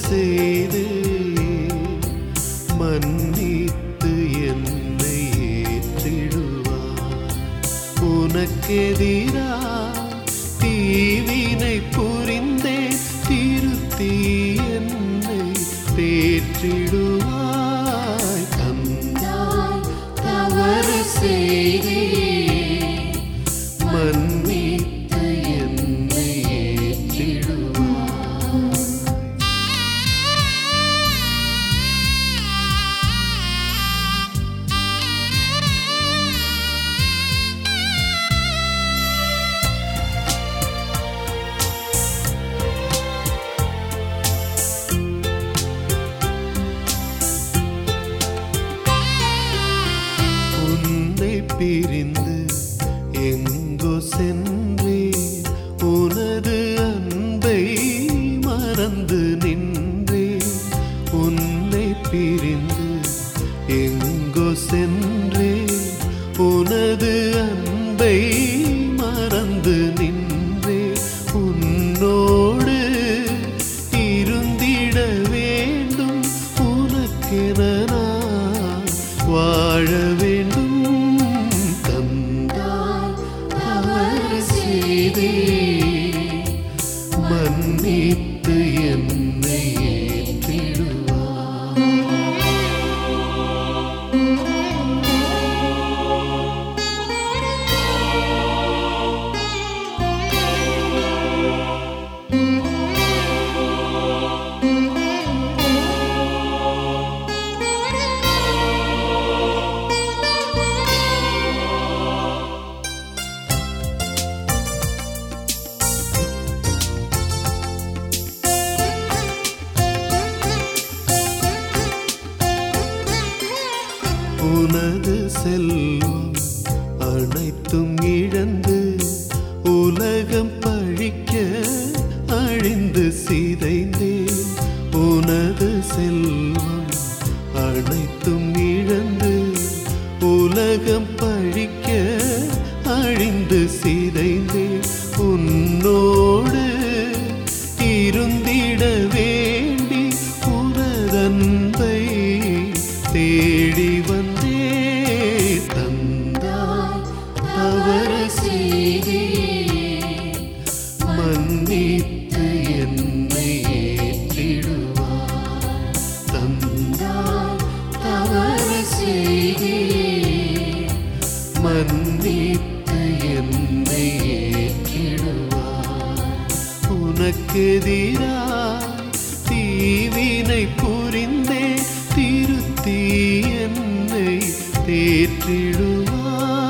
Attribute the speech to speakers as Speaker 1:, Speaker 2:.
Speaker 1: செய்து மன்னித்து என்னை ஏற்றிடுவார் உனக்கெதிரா தீவினை புரிந்தேன் திருத்தி என்னை தேற்றிடுவாய் தந்தாய் தவறு செய்தேன் மன்னித்து என்னை ஏற்றிடுவாய் உன்னை பிரிந்து எங்கோ சென்றேன் உனது அன்பை மறந்து நின்றேன் உன்னை பிரிந்து எங்கோ சென்றேன் உனது அன்பை மறந்து நின்றேன் உன்னோடு இருந்திட வேண்டும் உனக்கென நான் வாழ வேண்டும் தந்தாய் தவறு செய்தே மன்னித்து என்னை ஏற்றிடுவாய் உனது செல்வம் அனைத்தும் இழந்து உலகம் பழிக்க அழிந்து சிதைந்தேன் உனது செல்வம் அனைத்தும் இழந்து உலகம் பழிக்க அழிந்து சிதைந்தேன் உன்னோடு இருந்திட வேண்டி உனதன்பை தேடி வந்தே தந்தாய் தவறு செய்தே மன்னித்து என்னை ஏற்றிடுவாய் தந்தாய் தவறு செய்தே மன்னித்து என்னை ஏற்றிடுவாய் உனக்கெதிராய் தீவினை புரிந்தே திருத்தி என்னை தேற்றிடுவாய்